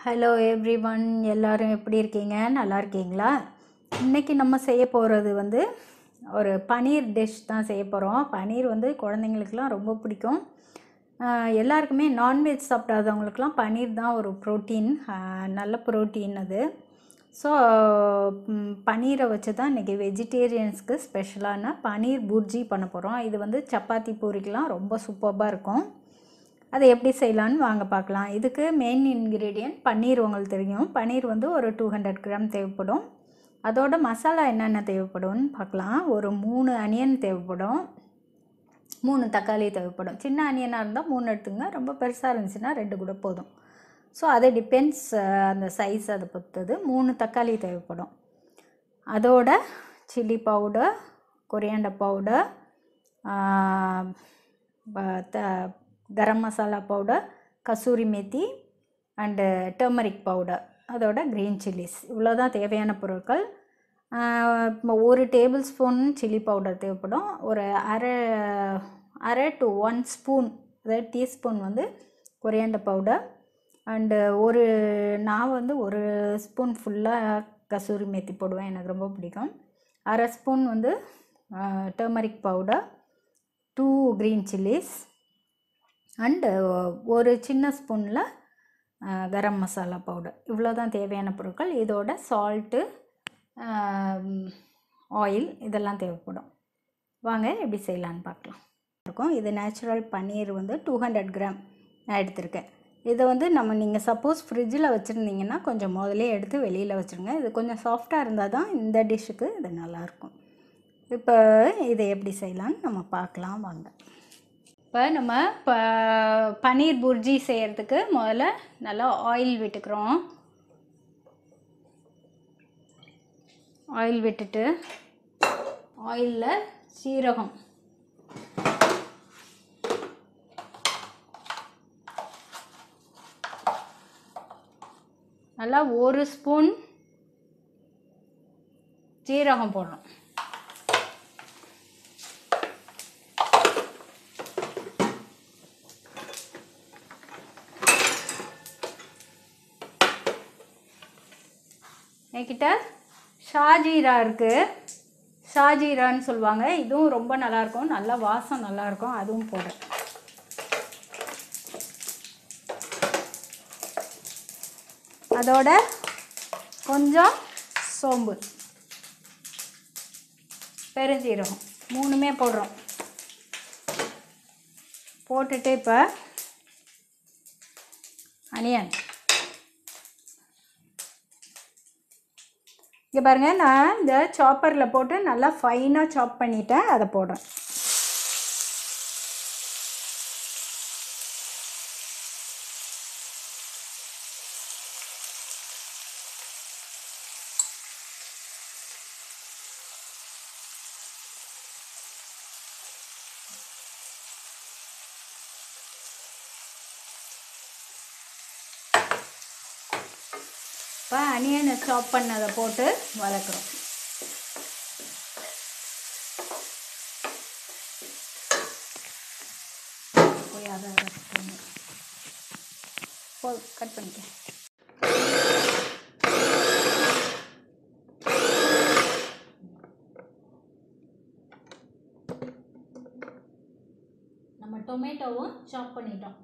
Hello every one எல்லோரும் எப்படி இருக்கீங்க நல்லா இருக்கீங்களா இன்றைக்கி நம்ம செய்ய போகிறது வந்து ஒரு பனீர் டிஷ் தான் செய்ய போகிறோம் பனீர் வந்து குழந்தைங்களுக்குலாம் ரொம்ப பிடிக்கும் ஆஹ் எல்லாருக்குமே நான்வெஜ் சாப்பிடாதவங்களுக்குலாம் பனீர் தான் ஒரு ப்ரோட்டீன் நல்ல ப்ரோட்டீன் அது ஸோ பனீரை வச்சு தான் இன்றைக்கி வெஜிடேரியன்ஸ்க்கு ஸ்பெஷலான பனீர் புர்ஜி பண்ண போகிறோம் இது வந்து சப்பாத்தி பூரிக்கெலாம் ரொம்ப சூப்பராக இருக்கும் அதை எப்படி செய்யலான்னு வாங்க பார்க்கலாம் இதுக்கு மெயின் இன்க்ரீடியன்ட் பன்னீர் உங்களுக்கு தெரியும் பன்னீர் வந்து ஒரு டூ ஹண்ட்ரட் கிராம் தேவைப்படும் அதோட மசாலா என்னென்ன தேவைப்படும்னு பார்க்கலாம் ஒரு மூணு அனியன் தேவைப்படும் மூணு தக்காளி தேவைப்படும் சின்ன அனியனாக இருந்தால் மூணு எடுத்துங்க ரொம்ப பெருசாக இருந்துச்சுன்னா ரெண்டு கூட போதும் ஸோ அது டிபெண்ட்ஸ் அந்த சைஸ் அதை பொறுத்தது மூணு தக்காளி தேவைப்படும் அதோட chilli powder coriander powder the garam masala powder kasuri methi and turmeric powder அதோட க்ரீன் சில்லிஸ் இவ்வளோ தான் தேவையான பொருட்கள் ஆஹ் ம- ஒரு டேபிள் ஸ்பூன் சில்லி பவுடர் தேவைப்படும் ஒரு அரை அரை டு ஒன் ஸ்பூன் அதாவது டீஸ்பூன் வந்து கொரியாண்டர் பவுடர் அண்டு ஒரு நான் வந்து ஒரு ஸ்பூன் ஃபுல்லாக கசூரி மேத்தி போடுவேன் எனக்கு ரொம்ப பிடிக்கும் அரை ஸ்பூன் வந்து turmeric powder two green chillies and ஒரு சின்ன ஸ்பூனில் கரம் மசாலா பவுடர் இவ்வளோ தான் தேவையான பொருட்கள் இதோட சால்ட்டு ஆயில் இதெல்லாம் தேவைப்படும் வாங்க எப்படி செய்யலான்னு பார்க்கலாம் இருக்கும் இது நேச்சுரல் பன்னீர் வந்து டூ ஹண்ட்ரட் கிராம் நான் எடுத்திருக்கேன் இதை வந்து நம்ம நீங்கள் சப்போஸ் ஃப்ரிட்ஜில் வச்சுருந்தீங்கன்னா கொஞ்சம் முதலே எடுத்து வெளியில் வச்சுருங்க இது கொஞ்சம் சாஃப்டாக இருந்தால் தான் இந்த டிஷ்ஷுக்கு இது நல்லாயிருக்கும் இப்போ இதை எப்படி செய்யலான்னு நம்ம பார்க்கலாம் வாங்க இப்போ நம்ம ப பன்னீர் புர்ஜி செய்கிறதுக்கு முதல்ல நல்லா ஆயில் விட்டுக்கிறோம் ஆயில் விட்டுட்டு ஆயிலில் சீரகம் நல்லா ஒரு ஸ்பூன் சீரகம் போடணும் என்கிட்ட ஷாஜீரா இருக்குது ஷாஜீரான்னு சொல்லுவாங்க இதுவும் ரொம்ப நல்லாயிருக்கும் நல்ல வாசம் நல்லாயிருக்கும் அதுவும் போடுறேன் அதோட கொஞ்சம் சோம்பு பெருஞ்சீரகம் மூணுமே போடுறோம் போட்டுட்டு இப்போ அனியன் இங்கே பாருங்கள் நான் இந்த சாப்பரில் போட்டு நல்லா ஃபைனாக சாப் பண்ணிட்டேன் அதை போடுறேன் இப்போ அனியனை சாப் பண்ணதை போட்டு வதக்குறோம் போய் அதை வதக்குங்க. போ கட் பண்ணிக்க நம்ம டொமேட்டோவும் சாப் பண்ணிட்டோம்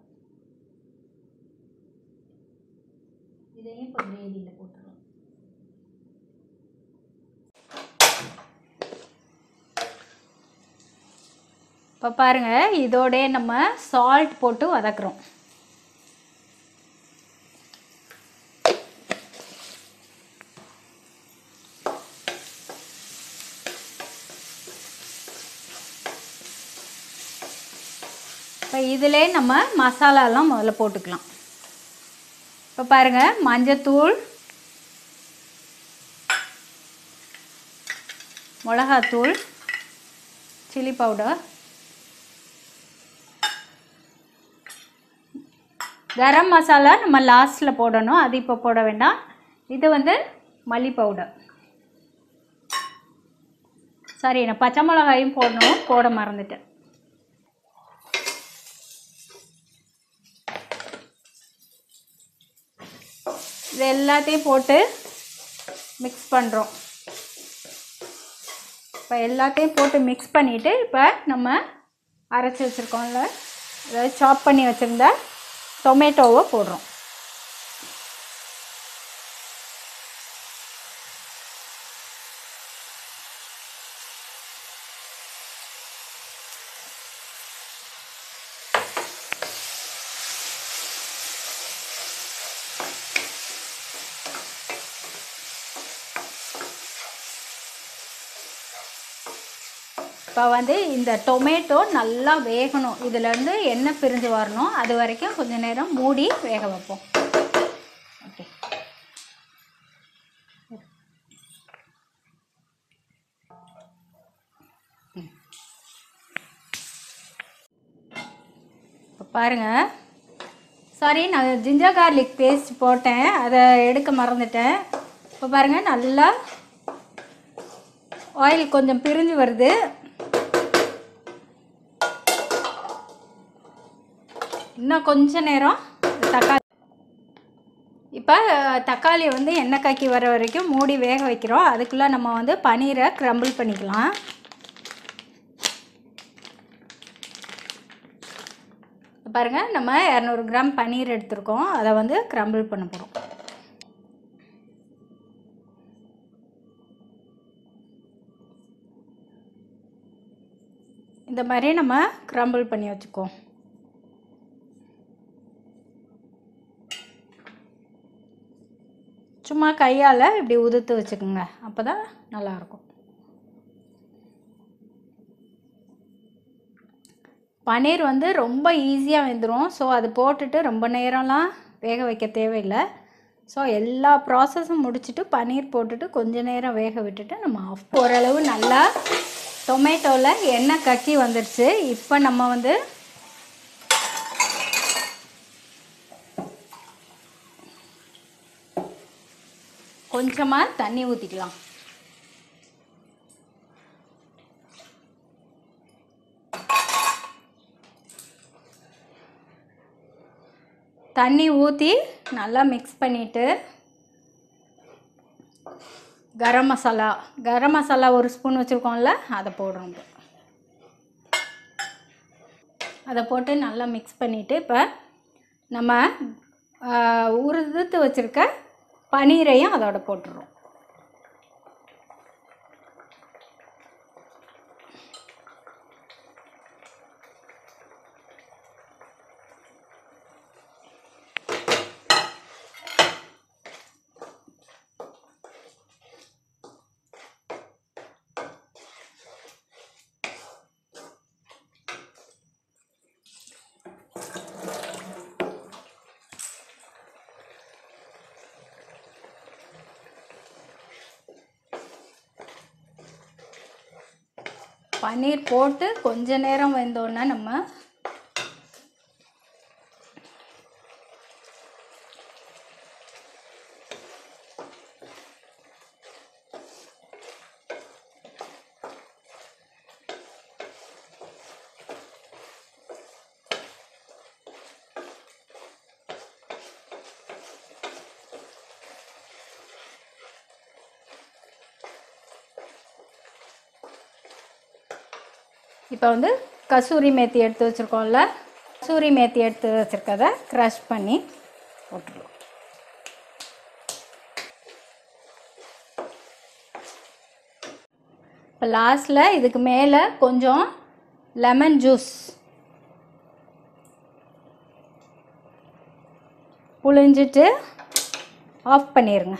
இதையும் இப்போ கிரேவியில் போட்டுருவோம் இப்போ பாருங்கள் இதோட நம்ம சால்ட் போட்டு வதக்குறோம் இப்போ இதிலே நம்ம மசாலாலாம் முதல்ல போட்டுக்கலாம் இப்போ பாருங்கள் மஞ்சத்தூள் மிளகாத்தூள் சில்லி பவுடர் கரம் மசாலா நம்ம லாஸ்ட்டில் போடணும் அது இப்போ போட வேண்டாம் இது வந்து மல்லி பவுடர் சாரி நான் பச்சை மிளகாயும் போடணும் போட மறந்துட்டேன் இது எல்லாத்தையும் போட்டு மிக்ஸ் பண்ணுறோம் இப்போ எல்லாத்தையும் போட்டு மிக்ஸ் பண்ணிவிட்டு இப்போ நம்ம அரைச்சி வச்சுருக்கோம்ல அதாவது சாப் பண்ணி வச்சுருந்த டொமேட்டோவை போடுறோம் இப்போ வந்து இந்த டொமேட்டோ நல்லா வேகணும் இதுலேருந்து எண்ணெய் பிரிஞ்சு வரணும் அது வரைக்கும் கொஞ்ச நேரம் மூடி வேக வைப்போம் ஓகே இப்போ பாருங்கள் சாரி நான் ஜிஞ்சர் கார்லிக் பேஸ்ட் போட்டேன் அதை எடுக்க மறந்துட்டேன் இப்போ பாருங்கள் நல்லா ஆயில் கொஞ்சம் பிரிஞ்சு வருது இன்னும் கொஞ்ச நேரம் தக்காளி இப்போ தக்காளி வந்து எண்ணெய் காக்கி வர வரைக்கும் மூடி வேக வைக்கிறோம் அதுக்குள்ளே நம்ம வந்து பன்னீரை க்ரம்பிள் பண்ணிக்கலாம் பாருங்கள் நம்ம இரநூறு கிராம் பன்னீர் எடுத்திருக்கோம் அதை வந்து க்ரம்பிள் பண்ண போகிறோம் இந்த மாதிரி நம்ம க்ரம்பிள் பண்ணி வச்சுக்குவோம் சும்மா கையால் இப்படி உதுத்து வச்சுக்கோங்க அப்போ தான் நல்லாயிருக்கும் பன்னீர் வந்து ரொம்ப ஈஸியாக வெந்துடும் ஸோ அது போட்டுட்டு ரொம்ப நேரம்லாம் வேக வைக்க தேவையில்லை ஸோ எல்லா ப்ராசஸும் முடிச்சுட்டு பன்னீர் போட்டுட்டு கொஞ்ச நேரம் வேக விட்டுட்டு நம்ம ஆஃப் ஓரளவு நல்லா டொமேட்டோவில் எண்ணெய் கக்கி வந்துடுச்சு இப்போ நம்ம வந்து கொஞ்சமாக தண்ணி ஊற்றிக்கலாம் தண்ணி ஊற்றி நல்லா மிக்ஸ் பண்ணிவிட்டு கரம் மசாலா கரம் மசாலா ஒரு ஸ்பூன் வச்சுருக்கோம்ல அதை போடுறோம் இப்போ அதை போட்டு நல்லா மிக்ஸ் பண்ணிவிட்டு இப்போ நம்ம உருதுத்து வச்சுருக்க பன்னீரையும் அதோட போட்டுருவோம் பன்னீர் போட்டு கொஞ்ச நேரம் வெந்தோடனே நம்ம இப்போ வந்து கசூரி மேத்தி எடுத்து வச்சுருக்கோம்ல கசூரி மேத்தி எடுத்து வச்சுருக்கத க்ரஷ் பண்ணி போட்டுருவோம் இப்போ லாஸ்ட்டில் இதுக்கு மேலே கொஞ்சம் லெமன் ஜூஸ் புழிஞ்சிட்டு ஆஃப் பண்ணிடுங்க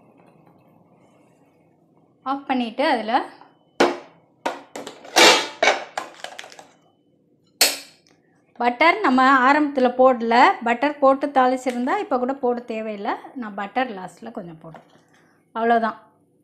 ஆஃப் பண்ணிவிட்டு அதில் பட்டர் நம்ம ஆரம்பத்தில் போடல பட்டர் போட்டு தாளிச்சிருந்தா இப்போ கூட போட தேவையில்லை நான் பட்டர் லாஸ்ட்டில் கொஞ்சம் போடுறேன் அவ்வளோதான்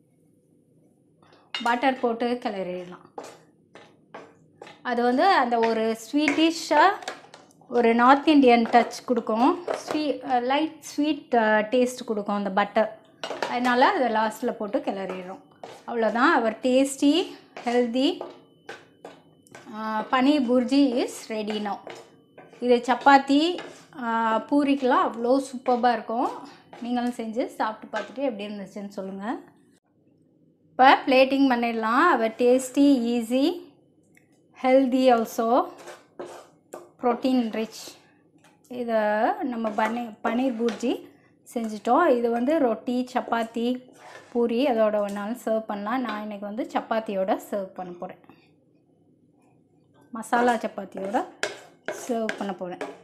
பட்டர் போட்டு கிளறிடலாம் அது வந்து அந்த ஒரு ஸ்வீட்டிஷாக ஒரு நார்த் இந்தியன் டச் கொடுக்கும் ஸ்வீ லைட் ஸ்வீட் டேஸ்ட் கொடுக்கும் அந்த பட்டர் அதனால் அதை லாஸ்ட்டில் போட்டு கிளறிடுறோம் அவ்வளோதான் our tasty healthy paneer bhurji is ready no இது சப்பாத்தி பூரிக்கெலாம் அவ்வளோ சூப்பராக இருக்கும் நீங்களும் செஞ்சு சாப்பிட்டு பார்த்துட்டு எப்படி இருந்துச்சுன்னு சொல்லுங்கள் இப்போ பிளேட்டிங் பண்ணிடலாம் our tasty easy healthy also protein rich இதை நம்ம பனீர் பன்னீர் பூர்ஜி செஞ்சிட்டோம் இது வந்து ரொட்டி சப்பாத்தி பூரி அதோட ஒன்றாலும் சர்வ் பண்ணலாம் நான் இன்றைக்கி வந்து சப்பாத்தியோட சர்வ் பண்ண போகிறேன் மசாலா சப்பாத்தியோட சர்வ் பண்ண போகிறேன்